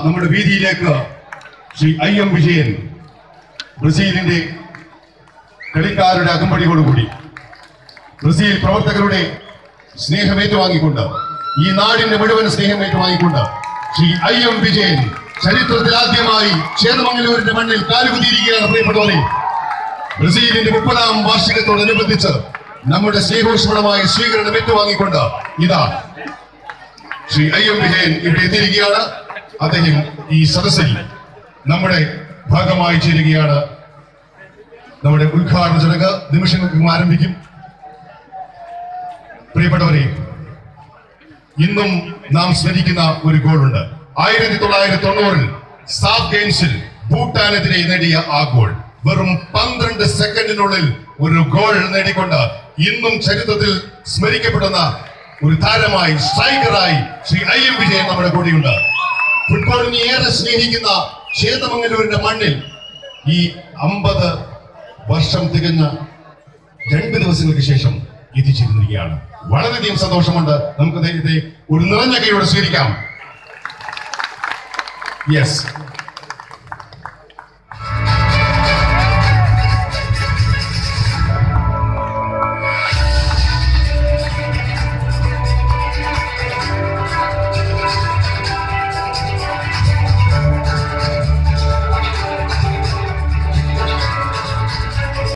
നമ്മുടെ വീതിയിലേക്ക് Shri I M Vijayan ബ്രസീലിന്റെ കളിക്കാരുടെ അകമ്പടിയോടുകൂടി ബ്രസീൽ പ്രവർത്തകരുടെ സ്നേഹം ഏറ്റുവാങ്ങിക്കൊണ്ട് ഈ നാടിന്റെ മുഴുവൻ സ്നേഹം ഏറ്റുവാങ്ങിക്കൊണ്ട് ശ്രീ ഐ എം വിജയൻ ചരിത്രത്തിൽ ആദ്യമായി ചേർമംഗലൂരിന്റെ മണ്ണിൽ കാലുകുത്തിയിരിക്കുകയാണ് പ്രിയപ്പെട്ടവരെ ബ്രസീലിന്റെ മുപ്പതാം വാർഷികത്തോടനുബന്ധിച്ച് നമ്മുടെ സ്നേഹോഷ്മണമായ സ്വീകരണം ഏറ്റുവാങ്ങിക്കൊണ്ട് ഇതാ ശ്രീ ഐ എം വിജയൻ ഇവിടെ എത്തിയിരിക്കുകയാണ് അദ്ദേഹം ഈ സദസ്സിൽ നമ്മുടെ ഭാഗമായി ചേരുകയാണ് നമ്മുടെ ഉദ്ഘാടന ചടങ്ങ് നിമിഷങ്ങൾക്കും ആരംഭിക്കും പ്രിയപ്പെട്ടവരെ ഇന്നും നാം സ്മരിക്കുന്ന ഒരു ഗോളുണ്ട് ആയിരത്തി തൊള്ളായിരത്തി തൊണ്ണൂറിൽ സാഫ് ഗെയിംസിൽ ഭൂട്ടാനെതിരെ നേടിയ ആ ഗോൾ വെറും പന്ത്രണ്ട് സെക്കൻഡിനുള്ളിൽ ഒരു ഗോൾ നേടിക്കൊണ്ട് ഇന്നും ചരിത്രത്തിൽ സ്മരിക്കപ്പെടുന്ന ഒരു താരമായി സ്ട്രൈക്കറായി ശ്രീ ഐ എം വിജയൻ നമ്മുടെ കൂടെയുണ്ട് ഫുട്ബോളിനെ ഏറെ സ്നേഹിക്കുന്ന ചേതമംഗലൂരിന്റെ മണ്ണിൽ ഈ അമ്പത് വർഷം തികഞ്ഞ രണ്ട് ദിവസങ്ങൾക്ക് ശേഷം എത്തിച്ചേരുന്നിരിക്കുകയാണ് വളരെയധികം സന്തോഷമുണ്ട് നമുക്ക് അദ്ദേഹത്തെ ഒരു നിറഞ്ഞ കൈയോടെ സ്വീകരിക്കാം യെസ്